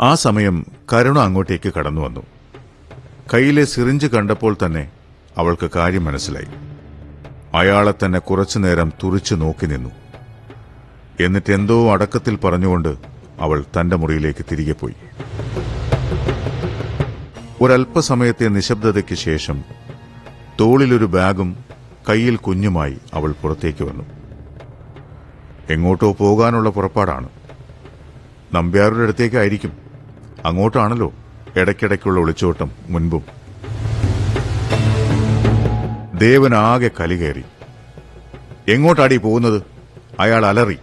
ആ സമയം കരുണ അങ്ങോട്ടേക്ക് കടന്നു വന്നു കയ്യിലെ സിറിഞ്ച് കണ്ടപ്പോൾ തന്നെ അവൾക്ക് കാര്യം മനസ്സിലായി അയാളെ തന്നെ കുറച്ചുനേരം തുറിച്ചു നോക്കി നിന്നു എന്നിട്ട് എന്തോ അടക്കത്തിൽ പറഞ്ഞുകൊണ്ട് അവൾ തന്റെ മുറിയിലേക്ക് തിരികെ പോയി ഒരല്പസമയത്തെ നിശബ്ദതയ്ക്ക് ശേഷം തോളിലൊരു ബാഗും കയ്യിൽ കുഞ്ഞുമായി അവൾ പുറത്തേക്ക് വന്നു എങ്ങോട്ടോ പോകാനുള്ള പുറപ്പാടാണ് നമ്പ്യാരുടെ അടുത്തേക്കായിരിക്കും അങ്ങോട്ടാണല്ലോ ഇടയ്ക്കിടയ്ക്കുള്ള ഒളിച്ചോട്ടം മുൻപും ദേവനാകെ കലികേറി എങ്ങോട്ടാടി പോകുന്നത് അയാൾ അലറി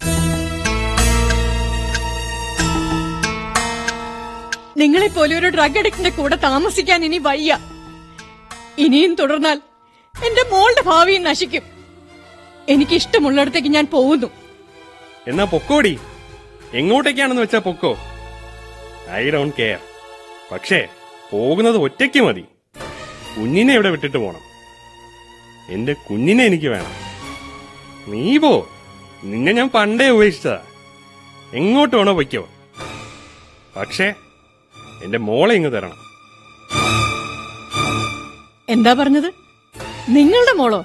നിങ്ങളെ പോലെ ഒരു ഡ്രഗ് അഡിക്റ്റിന്റെ കൂടെ താമസിക്കാൻ ഇനി വയ്യ ഇനിയും തുടർന്നാൽ എന്റെ മോളുടെ ഭാവിയും നശിക്കും എനിക്ക് ഇഷ്ടമുള്ളിടത്തേക്ക് ഞാൻ പോകുന്നു എന്നാ പൊക്കോടി എങ്ങോട്ടേക്കാണെന്ന് വെച്ചാ പൊക്കോ ഐ ഡോണ്ട് കെയർ പക്ഷേ പോകുന്നത് ഒറ്റയ്ക്ക് മതി കുഞ്ഞിനെ ഇവിടെ വിട്ടിട്ട് പോണം എന്റെ കുഞ്ഞിനെ എനിക്ക് വേണം നീ പോ നിന്നെ ഞാൻ പണ്ടേ ഉപേക്ഷിച്ചതാ എങ്ങോട്ട് വേണോ പൊയ്ക്കോ പക്ഷേ എന്റെ മോളെ ഇങ്ങ് തരണം എന്താ പറഞ്ഞത് നിങ്ങളുടെ മോളോ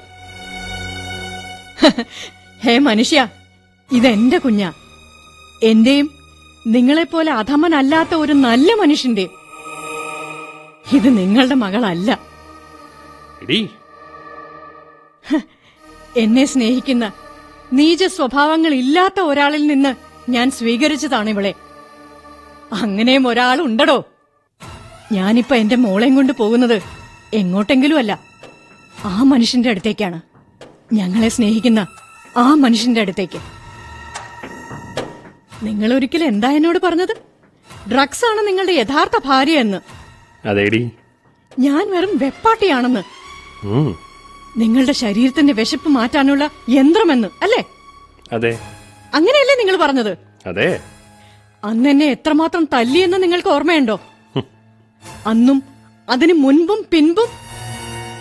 ഹേ മനുഷ്യ ഇതെന്റെ കുഞ്ഞാ എന്റെയും നിങ്ങളെപ്പോലെ അധമനല്ലാത്ത ഒരു നല്ല മനുഷ്യന്റെ ഇത് നിങ്ങളുടെ മകളല്ല എടീ എന്നെ സ്നേഹിക്കുന്ന നീച സ്വഭാവങ്ങൾ ഇല്ലാത്ത ഒരാളിൽ നിന്ന് ഞാൻ സ്വീകരിച്ചതാണ് ഇവളെ അങ്ങനെയും ഒരാളുണ്ടടോ ഞാനിപ്പോ എന്റെ മോളെയും കൊണ്ട് പോകുന്നത് എങ്ങോട്ടെങ്കിലും അല്ല ആ മനുഷ്യന്റെ അടുത്തേക്കാണ് ഞങ്ങളെ സ്നേഹിക്കുന്ന ആ മനുഷ്യന്റെ അടുത്തേക്ക് നിങ്ങൾ ഒരിക്കലും എന്താ എന്നോട് പറഞ്ഞത് ഡ്രഗ്സ് ആണ് നിങ്ങളുടെ യഥാർത്ഥ ഭാര്യ എന്ന് അതേടി ഞാൻ വെറും വെപ്പാട്ടിയാണെന്ന് ഉം, നിങ്ങളുടെ ശരീരത്തിന്റെ വിശപ്പ് മാറ്റാനുള്ള യന്ത്രമെന്ന് അല്ലേ അതെ അങ്ങനെയല്ലേ നിങ്ങൾ പറഞ്ഞത് അതെ അന്ന് എന്നെ എത്രമാത്രം തല്ലിയെന്ന് നിങ്ങൾക്ക് ഓർമ്മയുണ്ടോ അന്നും അതിനു മുൻപും പിൻപും